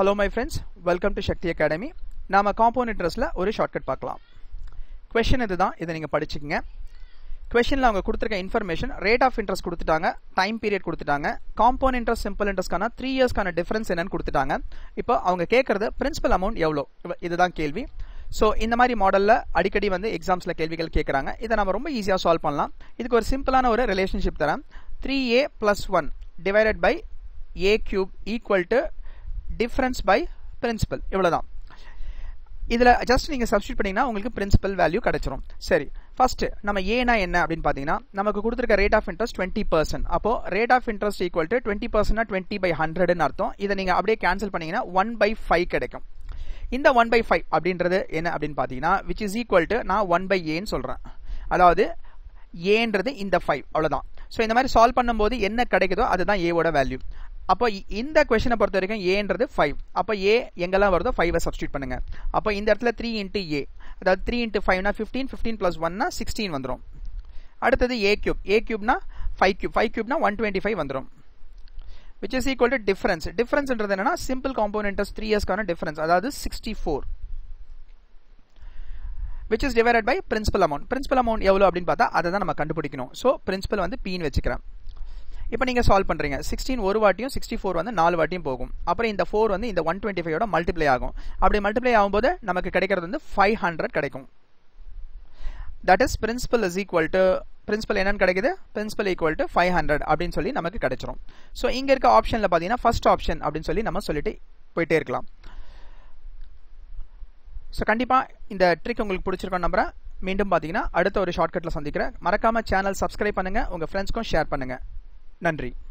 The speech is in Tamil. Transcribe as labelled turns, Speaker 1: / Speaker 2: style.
Speaker 1: hello my friends welcome to Shakti academy நாம காம்பவுண்ட் இன்ட்ரெஸ்ட்டில் ஒரு ஷார்ட்கட் பார்க்கலாம் கொஷின் இதுதான் இதை நீங்கள் படிச்சுக்கங்க கொஷனில் அவங்க கொடுத்துருக்க இன்ஃபர்மேஷன் ரேட் ஆஃப் இன்ட்ரெஸ்ட் கொடுத்துட்டாங்க டைம் பீரியட் கொடுத்துட்டாங்க காம்பவுண்ட் இன்ட்ரெஸ்ட் சிம்பிள் இன்ட்ரெஸ்ட்கான த்ரீ இயர்ஸ்க்கான டிஃபரன்ஸ் என்னன்னு கொடுத்துட்டாங்க இப்போ அவங்க கேட்கறது பிரின்சிபல் அமௌண்ட் எவ்வளோ இவ- இதுதான் கேள்வி ஸோ இந்த மாதிரி மாடலில் அடிக்கடி வந்து எக்ஸாம்ஸில் கேள்விகள் கேட்குறாங்க இதை நம்ம ரொம்ப ஈஸியாக சால்வ் பண்ணலாம் இதுக்கு ஒரு சிம்பிளான ஒரு ரிலேஷன்ஷிப் தரேன் three A plus one divided by A cube equal to difference by principal இவ்வளவுதான் இதுல ஜஸ்ட் நீங்க சப்ஸ்டியூட் பண்ணீங்கன்னா உங்களுக்கு பிரின்சிபல் வேல்யூ கிடைச்சிரும் சரி ஃபர்ஸ்ட் நம்ம ஏனா என்ன அப்படின்னு பாத்தீங்கன்னா நமக்கு கொடுத்துருக்க rate of interest twenty percent அப்போ rate of interest equal to twenty percent twenty by ஹண்ட்ரட்னு அர்த்தம் இதை நீங்க அப்படியே கேன்சல் பண்ணீங்கன்னா ஒன் பை ஃபைவ் கிடைக்கும் இந்த ஒன் பை ஃபைவ் அப்படின்றது என்ன அப்படின்னு பாத்தீங்கன்னா விச் இஸ் ஈக்குவல் டு நான் ஒன் பை ஏன்னு சொல்றேன் அதாவது ஏன்றது இந்த ஃபைவ் அவ்வளவுதான் ஸோ இந்த மாதிரி சால்வ் பண்ணும்போது என்ன கிடைக்குதோ அதுதான் ஏவோட வேல்யூ அப்போ இ- இந்த கொஸ்டினை பொறுத்த வரைக்கும் ஏன்றது ஃபைவ் அப்போ ஏ எங்கெல்லாம் வருதோ ஃபைவை சப்ஸ்டியூட் பண்ணுங்க அப்போ இந்த இடத்துல த்ரீ இன்ட்டு ஏ அதாவது த்ரீ இன்ட்டு ஃபைவ்னா ஃபிஃப்டீன் ஃபிஃப்டீன் ப்ளஸ் ஒன்னா சிக்ஸ்டீன் வந்துடும் அடுத்தது ஏ கியூப் ஏ கியூப்னா ஃபைவ் கியூப் ஃபைவ் கியூப்னா ஒன் டுவெண்ட்டி ஃபைவ் வந்துடும் which is equal to difference டிஃபரன்ஸ்ன்றது என்னன்னா சிம்பிள் காம்பவுண்ட் இன்ட்ரெஸ்ட் த்ரீ இயர்ஸ்க்கான டிஃபரன்ஸ் அதாவது sixty four which is divided by principal amount principal amount எவ்வளோ அப்படின்னு பார்த்தா அதை தான் நம்ம கண்டுபிடிக்கணும் ஸோ பிரின்சிபல் வந்து பீன்னு வச்சுக்கிறேன் இப்போ நீங்கள் சால்வ் பண்ணுறீங்க சிக்ஸ்டீன் ஒரு வாட்டியும் சிக்ஸ்டி ஃபோர் வந்து நாலு வாட்டியும் போகும் அப்புறம் இந்த ஃபோர் வந்து இந்த ஒன் டுவெண்ட்டி ஃபைவோட மல்டிப்ளை ஆகும் அப்படி மல்டிப்ளை ஆகும்போது நமக்கு கிடைக்கிறது வந்து ஃபைவ் ஹண்ட்ரட் கிடைக்கும் that is principal is equal to principal என்னன்னு கிடைக்குது principal equal to five hundred அப்படின்னு சொல்லி நமக்கு கிடைச்சிரும் ஸோ இங்கே இருக்க ஆப்ஷனில் பார்த்தீங்கன்னா ஃபர்ஸ்ட் ஆப்ஷன் அப்படின்னு சொல்லி நம்ம சொல்லிட்டு போயிட்டே இருக்கலாம் ஸோ கண்டிப்பாக இந்த ட்ரிக் உங்களுக்கு பிடிச்சிருக்கோம் நம்புறேன் மீண்டும் பார்த்தீங்கன்னா அடுத்த ஒரு ஷார்ட்கட்டில் சந்திக்கிறேன் மறக்காம சேனல் சப்ஸ்கிரைப் பண்ணுங்க உங்கள் ஃப்ரெண்ட்ஸ்க்கும் ஷேர் பண்ணுங்க நன்றி